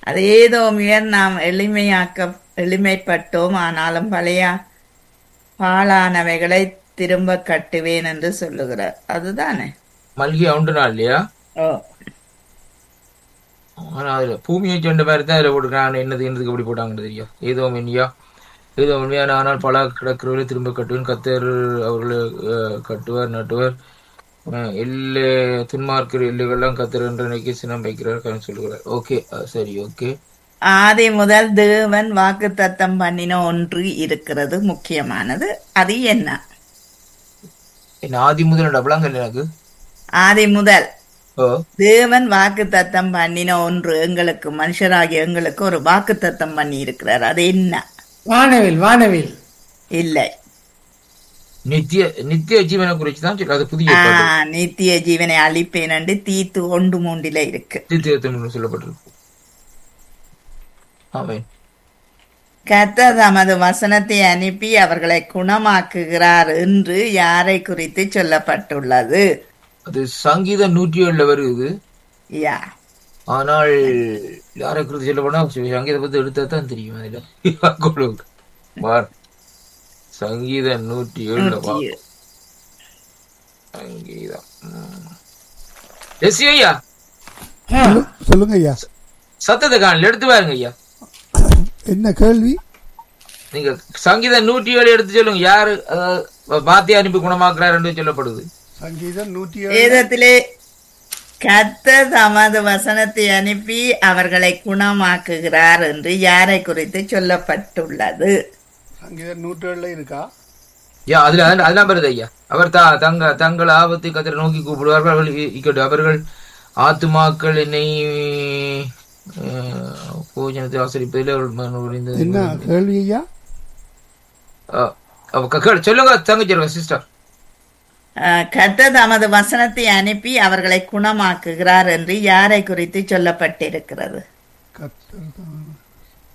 அது ஏதோ முயர் நாம் எளிமையாக்க எளிமைப்பட்டோம் ஆனாலும் பழைய பாழானவைகளை திரும்ப கட்டுவேன் என்று சொல்லுகிறார் அதுதானே மல்கி உண்டு நாள் இல்லையா ஓ ஆனா அதுல பூமியை சொன்ன மாதிரி தான் அதுல போட்டுருக்கான் என்னது என்னதுக்கு எப்படி போட்டாங்கன்னு தெரியும் ஏதோ மென்னியா ஏதோ உண்மையான ஆனால் பல கிடக்கிறவர்களை திரும்ப கட்டுவேன் கத்தர் அவர்களை அஹ், கட்டுவார் நட்டுவார் அஹ், எல்லை துன்மார்க்கிற எல்லைகள்லாம் கத்தர் என்ற நினைக்க சினம் வைக்கிறார் சொல்லுகிறார் ஓகே சரி ஓகே ஆதி முதல் தேவன் வாக்கு தத்தம் பண்ணின ஒன்று இருக்கிறது முக்கியமானது அது என்ன என்ன ஆதி முதல் டபுளாங்க எனக்கு ஆதி முதல் ஓ தேவன் வாக்கு தத்தம் பண்ணின ஒன்று எங்களுக்கு மனுஷராகிய எங்களுக்கு ஒரு வாக்கு தத்தம் பண்ணி இருக்கிறார் அது என்ன வானவில் வானவில் இல்லை நித்திய நித்திய ஜீவனை குறிச்சு தான் சொல்லு அது புதிய ஆ, ஏற்பாடு. நித்திய ஜீவனை அழிப்பேன் என்று தீத்து ஒன்று மூண்டில இருக்கு நித்தியத்தம் சொல்லப்பட்டிருக்கு ஆமென் கர்த்தர் தமது வசனத்தை அனுப்பி அவர்களை குணமாக்குகிறார் என்று யாரை குறித்து சொல்லப்பட்டுள்ளது அது சங்கீதம் நூற்றி ஏழுல வருது யா ஆனால் யாரை குறித்து சொல்ல போனா சங்கீத பத்தி எடுத்தா தான் தெரியும் அதுல கொடு. பார். சங்கீதம் நூற்றி ஏழுல வா நூற்றி ஏழு. சங்கீதம் ம். எஸ் ஐயா ஆ, சொல்லுங்க ஐயா சத்தத்தை காணல எடுத்து பாருங்க ஐயா என்ன கேள்வி நீங்க சங்கீதம் நூற்றி ஏழு எடுத்து சொல்லுங்க யாரு அதாவது, பாத்தி அனுப்பி குணமாக்குறாரு என்று சொல்லப்படுது சங்கீதம் நூற்றி வேதத்திலே கர்த்தர் தமது வசனத்தை அனுப்பி அவர்களை குணமாக்குகிறார் என்று யாரை குறித்து சொல்லப்பட்டுள்ளது சங்கீதம் நூற்றி ஏழுல இருக்கா யா அதுல அதான் அதெல்லாம் வருது ஐயா அவர் தா தங்க தங்கள் ஆபத்தை கத்திர நோக்கி கூப்பிடுவார்கள் அவர்கள் இ- இக்கட்டு அவர்கள் ஆத்துமாக்கள் என்னை அஹ், போஜனத்தை ஆசரிப்பதில் அவர்கள் மன உடைந்தது. என்ன கேள்வி ஐயா அஹ், அவ க- கேளு, சொல்லுங்க தங்கச்சி சிஸ்டர் அஹ், கர்த்தர் தமது வசனத்தை அனுப்பி அவர்களை குணமாக்குகிறார் என்று யாரை குறித்து சொல்லப்பட்டிருக்கிறது கர்த்தர் தான்.